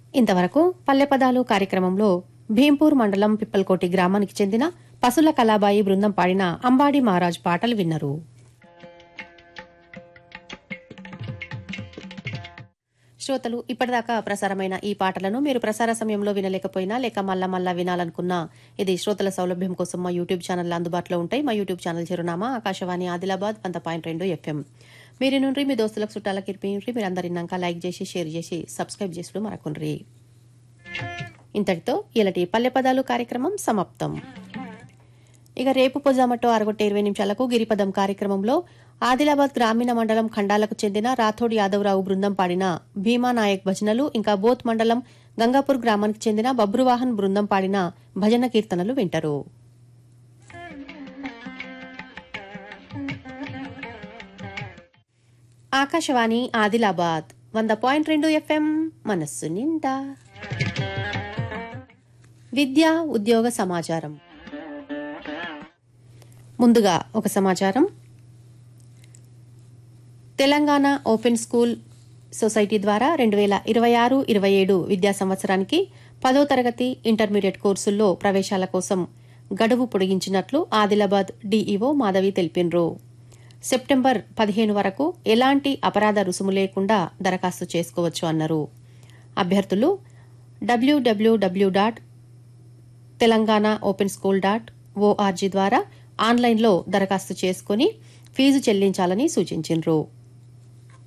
ఇంతవరకు పల్లె పదాలు కార్యక్రమంలో భీంపూర్ మండలం పిప్పల్కోటి గ్రామానికి చెందిన పసుల కళాబాయి బృందం పాడిన అంబాడి మహారాజ్ పాటలు విన్నారు శ్రోతలు ఇప్పటిదాకా ప్రసారమైన ఈ పాటలను మీరు ప్రసార సమయంలో వినలేకపోయినా లేక మళ్ళా మళ్ళా వినాలనుకున్నా ఇది శ్రోతల సౌలభ్యం కోసం మా యూట్యూబ్ ఛానల్ అందుబాటులో ఉంటాయి మా యూట్యూబ్ ఛానల్ చిరునామా ఆకాశవాణి ఆదిలాబాద్ వంద పాయింట్ రెండు ఎఫ్ఎం మీరు నుండి మీ దోస్తులకు చుట్టాలకు ఇరిపించి మీరు అందరినాక లైక్ చేసి షేర్ చేసి సబ్స్క్రైబ్ చేసుడు మరకుండ్రి ఇంతటితో ఇలాంటి పల్లె పదాలు కార్యక్రమం సమాప్తం ఇక రేపు పొజామటో అరగొట్ట ఇరవై నిమిషాలకు గిరిపదం కార్యక్రమంలో ఆదిలాబాద్ గ్రామీణ మండలం ఖండాలకు చెందిన రాథోడ్ యాదవరావు బృందం పాడిన భీమా నాయక్ భజనలు ఇంకా బోత్ మండలం గంగాపూర్ గ్రామానికి చెందిన బబ్రువాహన్ బృందం పాడిన భజన కీర్తనలు వింటారు ఆకాశవాణి ఆదిలాబాద్ వంద పాయింట్ రెండు ఎఫ్ఎం మనస్సు నిండా విద్యా ఉద్యోగ సమాచారం ముందుగా ఒక సమాచారం తెలంగాణ ఓపెన్ స్కూల్ సొసైటీ ద్వారా రెండు వేల ఇరవై ఆరు ఇరవై ఏడు విద్యా సంవత్సరానికి పదో తరగతి ఇంటర్మీడియట్ కోర్సుల్లో ప్రవేశాల కోసం గడువు పొడిగించినట్లు ఆదిలాబాద్ డీఈఓ మాధవి తెలిపినరు సెప్టెంబర్ పదిహేను వరకు ఎలాంటి అపరాధ రుసుము లేకుండా దరఖాస్తు చేసుకోవచ్చు అన్నారు అభ్యర్థులు W W W dot Telangana open school dot O R G ద్వారా ఆన్లైన్లో దరఖాస్తు చేసుకుని ఫీజు చెల్లించాలని సూచించారు